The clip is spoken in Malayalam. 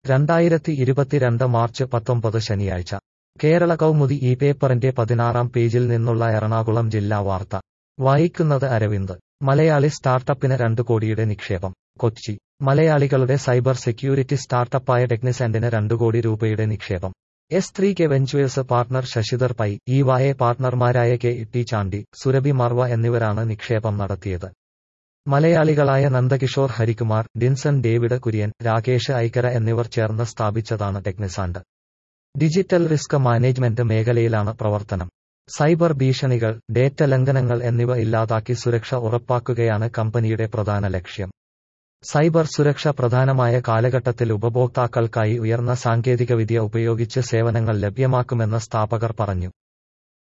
രണ്ടായിരത്തി ഇരുപത്തിരണ്ട് മാർച്ച് പത്തൊമ്പത് ശനിയാഴ്ച കേരള കൗമുദി ഈ പേപ്പറിന്റെ പതിനാറാം പേജിൽ നിന്നുള്ള എറണാകുളം ജില്ലാ വാർത്ത വായിക്കുന്നത് അരവിന്ദ് മലയാളി സ്റ്റാർട്ടപ്പിന് രണ്ട് കോടിയുടെ നിക്ഷേപം കൊച്ചി മലയാളികളുടെ സൈബർ സെക്യൂരിറ്റി സ്റ്റാർട്ടപ്പായ ടെക്നിസെന്റിന് രണ്ട് കോടി രൂപയുടെ നിക്ഷേപം S three K ventures partner Shashidhar Pai ഇ വായ പാർട്ണർമാരായ കെ ടി ചാണ്ടി സുരഭി മർവ എന്നിവരാണ് നിക്ഷേപം നടത്തിയത് മലയാളികളായ നന്ദകിഷോർ ഹരികുമാർ ഡിൻസൺ ഡേവിഡ് കുര്യൻ രാകേഷ് ഐക്കര എന്നിവർ ചേർന്ന് സ്ഥാപിച്ചതാണ് ടെക്നിസാണ്ട് ഡിജിറ്റൽ റിസ്ക് മാനേജ്മെന്റ് മേഖലയിലാണ് പ്രവർത്തനം സൈബർ ഭീഷണികൾ ഡേറ്റ ലംഘനങ്ങൾ എന്നിവ ഇല്ലാതാക്കി സുരക്ഷ ഉറപ്പാക്കുകയാണ് കമ്പനിയുടെ പ്രധാന ലക്ഷ്യം സൈബർ സുരക്ഷ പ്രധാനമായ കാലഘട്ടത്തിൽ ഉപഭോക്താക്കൾക്കായി ഉയർന്ന സാങ്കേതികവിദ്യ ഉപയോഗിച്ച് സേവനങ്ങൾ ലഭ്യമാക്കുമെന്ന് സ്ഥാപകർ പറഞ്ഞു